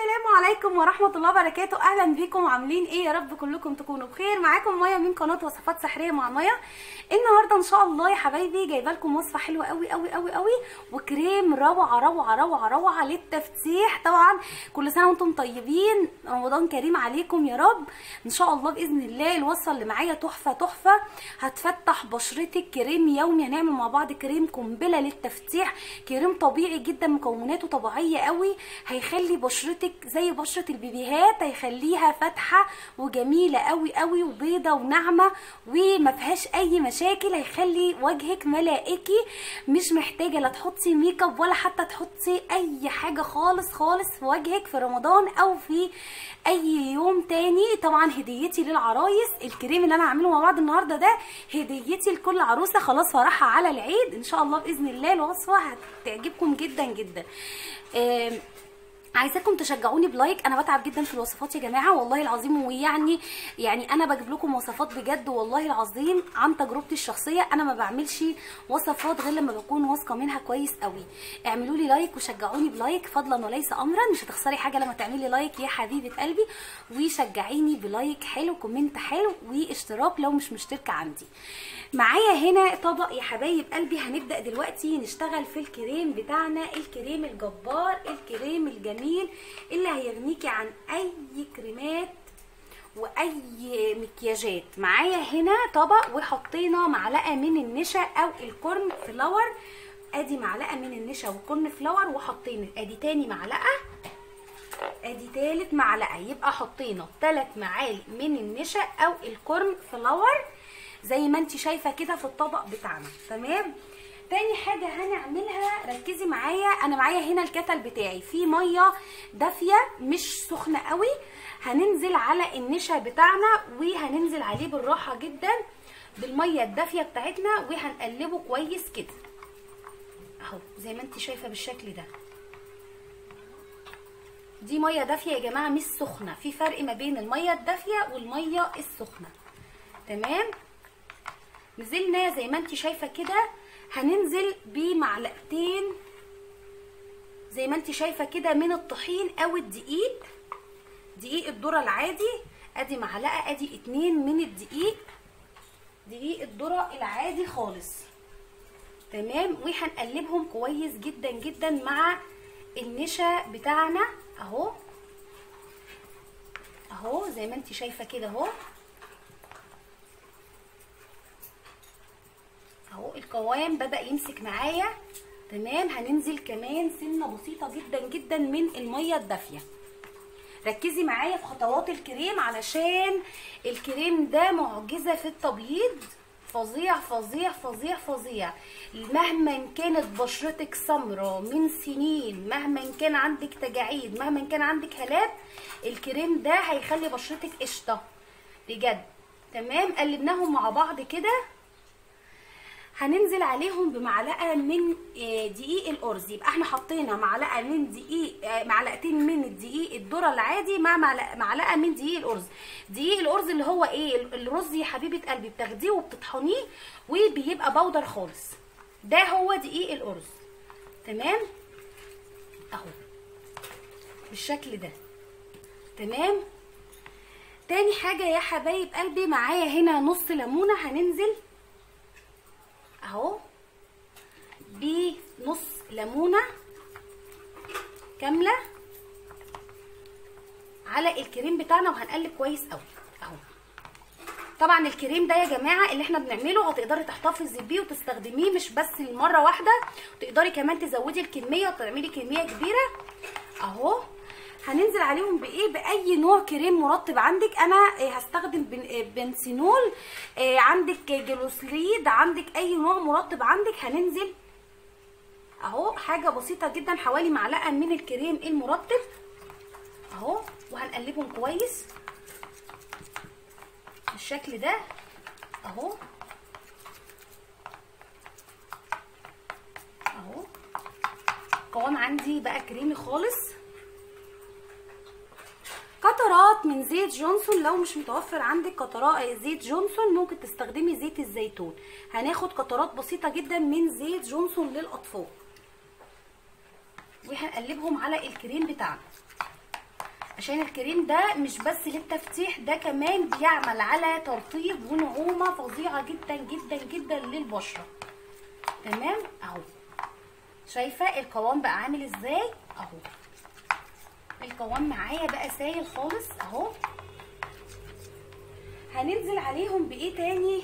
السلام عليكم ورحمة الله وبركاته أهلا بيكم عاملين إيه يا رب كلكم تكونوا بخير معاكم مايا من قناة وصفات سحرية مع مايا النهاردة إن شاء الله يا حبايبي جايبة لكم وصفة حلوة قوي قوي قوي قوي وكريم روعة روعة روعة روعة للتفتيح طبعا كل سنة وانتم طيبين رمضان كريم عليكم يا رب إن شاء الله بإذن الله الوصفة اللي معايا تحفة تحفة هتفتح بشرتك كريم يومي هنعمل مع بعض كريم قنبلة للتفتيح كريم طبيعي جدا مكوناته طبيعية قوي هيخلي بشرتك زي بشرة البيبيهات هيخليها فاتحة وجميلة قوي قوي وبيضة وناعمة وما فيهاش اي مشاكل هيخلي وجهك ملائكي مش محتاجة لا تحطي ميك اب ولا حتى تحطي اي حاجة خالص خالص في وجهك في رمضان او في اي يوم تاني طبعا هديتي للعرايس الكريم اللي انا هعمله مع بعض النهارده ده هديتي لكل عروسه خلاص فرحها على العيد ان شاء الله باذن الله الوصفه هتعجبكم جدا جدا آم، عايزاكم تشجعوني بلايك انا بتعب جدا في الوصفات يا جماعه والله العظيم ويعني يعني انا بجيب لكم وصفات بجد والله العظيم عن تجربتي الشخصيه انا ما بعملش وصفات غير لما بكون واثقه منها كويس قوي اعملوا لي لايك وشجعوني بلايك فضلا وليس امرا مش هتخسري حاجه لما تعملي لايك يا حبيبه قلبي وشجعيني بلايك حلو كومنت حلو واشتراك لو مش مشتركه عندي معايا هنا طبق يا حبايب قلبي هنبدا دلوقتي نشتغل في الكريم بتاعنا الكريم الجبار الكريم الجميل اللي هيغنيكي عن اي كريمات واي مكياجات معايا هنا طبق وحطينا معلقه من النشا او الكورن فلاور ادي معلقه من النشا والكورن فلاور وحطينا ادي تاني معلقه ادي تالت معلقه يبقى حطينا تلات معالق من النشا او الكورن فلاور زي ما انت شايفه كده في الطبق بتاعنا تمام تاني حاجة هنعملها ركزي معايا انا معايا هنا الكتل بتاعي فيه مية دافية مش سخنة قوي هننزل على النشا بتاعنا وهننزل عليه بالراحة جدا بالمية الدافية بتاعتنا وهنقلبه كويس كده اهو زي ما انت شايفة بالشكل ده دي ميه دافيه يا جماعه مش سخنه في فرق ما بين الميه الدافيه والميه السخنه تمام نزلنا زي ما انت شايفه كده هننزل بمعلقتين زي ما انت شايفه كده من الطحين او الدقيق دقيق الذره العادي ادي معلقه ادي اتنين من الدقيق دقيق الذره العادي خالص تمام وهنقلبهم كويس جدا جدا مع النشا بتاعنا اهو اهو زي ما انت شايفه كده اهو اهو القوام بدا يمسك معايا تمام هننزل كمان سنه بسيطه جدا جدا من الميه الدافيه ركزي معايا في خطوات الكريم علشان الكريم ده معجزه في التبييض فظيع فظيع فظيع فظيع مهما كانت بشرتك سمراء من سنين مهما كان عندك تجاعيد مهما كان عندك هالات الكريم ده هيخلي بشرتك قشطه بجد تمام قلبناهم مع بعض كده هننزل عليهم بمعلقه من دقيق الارز يبقى احنا حطينا معلقه من دقيق معلقتين من الدقيق الذره العادي مع معلقه من دقيق الارز دقيق الارز اللي هو ايه الرز يا حبيبه قلبي بتاخديه وبتطحنيه وبيبقى بودر خالص ده هو دقيق الارز تمام اهو بالشكل ده تمام تاني حاجه يا حبايب قلبي معايا هنا نص ليمونه هننزل اهو بنص ليمونه كامله على الكريم بتاعنا وهنقلب كويس قوي اهو طبعا الكريم ده يا جماعه اللي احنا بنعمله هتقدري تحتفظي بيه وتستخدميه مش بس لمره واحده تقدري كمان تزودي الكميه وتعملي كميه كبيره اهو هننزل عليهم بايه باي نوع كريم مرطب عندك انا هستخدم بنسينول عندك جلوسليد عندك اي نوع مرطب عندك هننزل اهو حاجه بسيطه جدا حوالي معلقه من الكريم المرطب اهو وهنقلبهم كويس بالشكل ده اهو اهو القوام عندي بقى كريمي خالص قطرات من زيت جونسون لو مش متوفر عندك قطرات زيت جونسون ممكن تستخدمي زيت الزيتون هناخد قطرات بسيطه جدا من زيت جونسون للاطفال وهنقلبهم على الكريم بتاعنا عشان الكريم ده مش بس للتفتيح ده كمان بيعمل على ترطيب ونعومه فظيعه جدا جدا جدا للبشره تمام اهو شايفه القوام بقى عامل ازاي اهو القوام معايا بقى سايل خالص اهو هننزل عليهم بايه تاني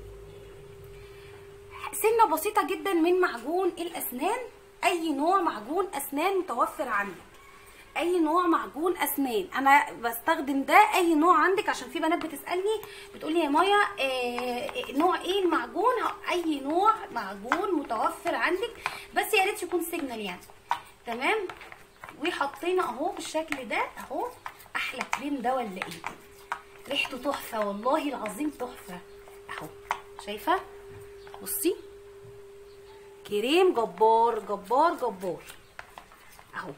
سنه بسيطه جدا من معجون الاسنان اي نوع معجون اسنان متوفر عندك اي نوع معجون اسنان انا بستخدم ده اي نوع عندك عشان في بنات بتسالني بتقولي يا مايا آه نوع ايه المعجون اي نوع معجون متوفر عندك بس يا ريت يكون سيجنال يعني تمام وحطينا اهو بالشكل ده اهو احلى كريم ده ولا ايه ريحته تحفه والله العظيم تحفه اهو شايفه بصي كريم جبار جبار جبار اهو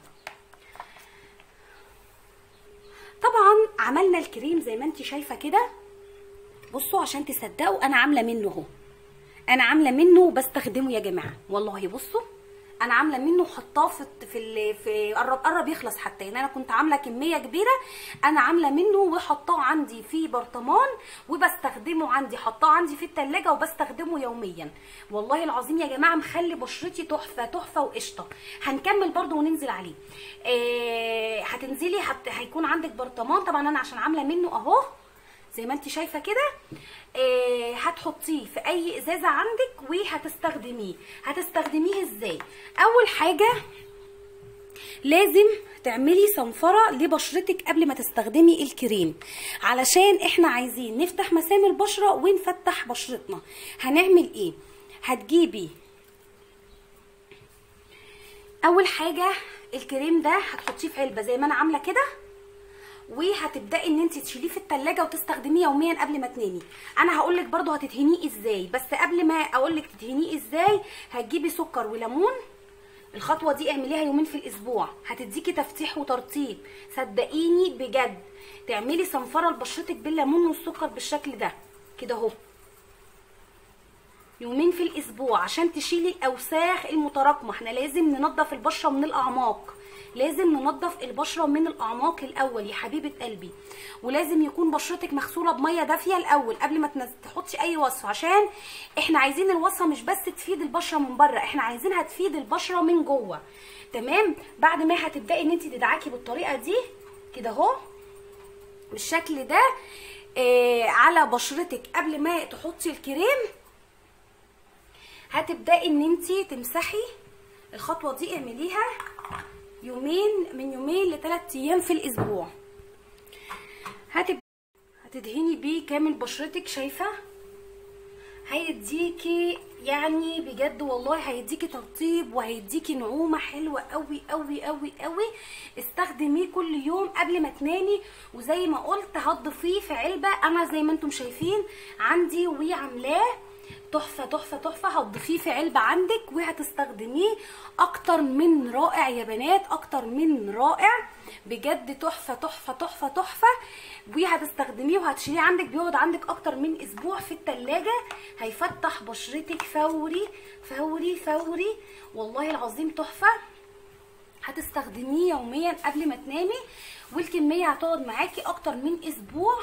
طبعا عملنا الكريم زي ما انت شايفه كده بصوا عشان تصدقوا انا عامله منه اهو انا عامله منه وبستخدمه يا جماعه والله بصوا انا عامله منه حطاه في في ال- في قرب قرب يخلص حتى يعني انا كنت عامله كميه كبيره انا عامله منه وحطاه عندي في برطمان وبستخدمه عندي حطاه عندي في التلاجة وبستخدمه يوميا والله العظيم يا جماعه مخلي بشرتي تحفه تحفه وقشطه هنكمل برده وننزل عليه آه هتنزلي هت... هيكون عندك برطمان طبعا انا عشان عامله منه اهو زي ما انت شايفه كده آه هتحطيه في اي ازازه عندك وهتستخدميه هتستخدميه ازاي اول حاجه لازم تعملي صنفره لبشرتك قبل ما تستخدمي الكريم علشان احنا عايزين نفتح مسام البشره ونفتح بشرتنا هنعمل ايه هتجيبي اول حاجه الكريم ده هتحطيه في علبه زي ما انا عامله كده وهتبداي ان انت تشيليه في التلاجة وتستخدميه يوميا قبل ما تنامي انا هقول لك برده هتدهنيه ازاي بس قبل ما اقول لك تدهنيه ازاي هتجيبي سكر وليمون الخطوه دي اعمليها يومين في الاسبوع هتديكي تفتيح وترطيب صدقيني بجد تعملي صنفره لبشرتك بالليمون والسكر بالشكل ده كده اهو يومين في الاسبوع عشان تشيلي الاوساخ المتراكمه احنا لازم ننظف البشره من الاعماق لازم ننظف البشره من الاعماق الاول يا حبيبه قلبي ولازم يكون بشرتك مغسوله بميه دافيه الاول قبل ما تنز... تحطي اي وصفه عشان احنا عايزين الوصفه مش بس تفيد البشره من بره احنا عايزينها تفيد البشره من جوه تمام بعد ما هتبداي ان انت تدعكي بالطريقه دي كده اهو بالشكل ده آه على بشرتك قبل ما تحطي الكريم هتبداي ان انت تمسحي الخطوه دي اعمليها يومين من يومين لثلاث ايام في الاسبوع هتب... هتدهني بيه كامل بشرتك شايفه هيديكي يعني بجد والله هيديكي ترطيب وهيديكي نعومه حلوه قوي قوي قوي قوي استخدميه كل يوم قبل ما تنامي وزي ما قلت هتضيفيه في علبه انا زي ما انتم شايفين عندي وعاملاه تحفه تحفه تحفه هتضيفيه في علبه عندك وهتستخدميه اكتر من رائع يا بنات اكتر من رائع بجد تحفه تحفه تحفه تحفه وهتستخدميه وهتشيليه عندك بيقعد عندك اكتر من اسبوع في التلاجة هيفتح بشرتك فوري فوري فوري والله العظيم تحفه هتستخدميه يوميا قبل ما تنامي والكميه هتقعد معاكي اكتر من اسبوع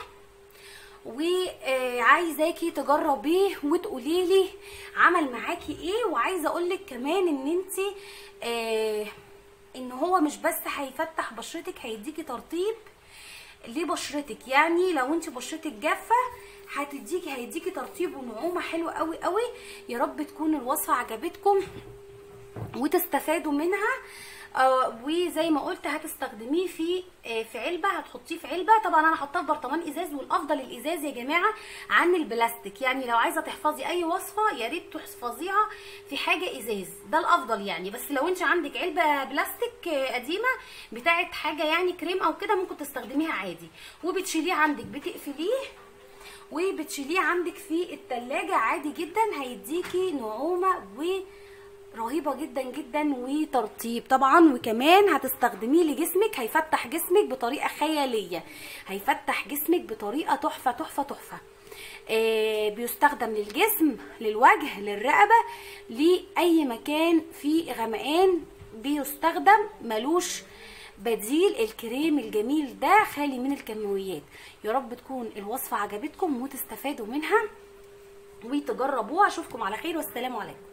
وعايزاكي تجربيه وتقولي لي عمل معاكي ايه وعايزه اقول لك كمان ان انت آه ان هو مش بس هيفتح بشرتك هيديكي ترطيب لبشرتك يعني لو انت بشرتك جافه هتديكي هيديكي ترطيب ونعومه حلوه قوي قوي يا رب تكون الوصفه عجبتكم وتستفادوا منها آه وزي ما قلت هتستخدميه في آه في علبه هتحطيه في علبه طبعا انا حاطاه في برطمان ازاز والافضل الازاز يا جماعه عن البلاستيك يعني لو عايزه تحفظي اي وصفه يا ريت تحفظيها في حاجه ازاز ده الافضل يعني بس لو انت عندك علبه بلاستيك آه قديمه بتاعه حاجه يعني كريم او كده ممكن تستخدميها عادي وبتشيليه عندك بتقفليه وبتشيليه عندك في التلاجة عادي جدا هيديكي نعومه و رهيبة جدا جدا وترطيب طبعا وكمان هتستخدميه لجسمك هيفتح جسمك بطريقة خيالية هيفتح جسمك بطريقة تحفة تحفة تحفة آه بيستخدم للجسم للوجه للرقبة لأي مكان فيه غمقان بيستخدم ملوش بديل الكريم الجميل ده خالي من الكيماويات يا رب تكون الوصفه عجبتكم وتستفادوا منها وتجربوها اشوفكم على خير والسلام عليكم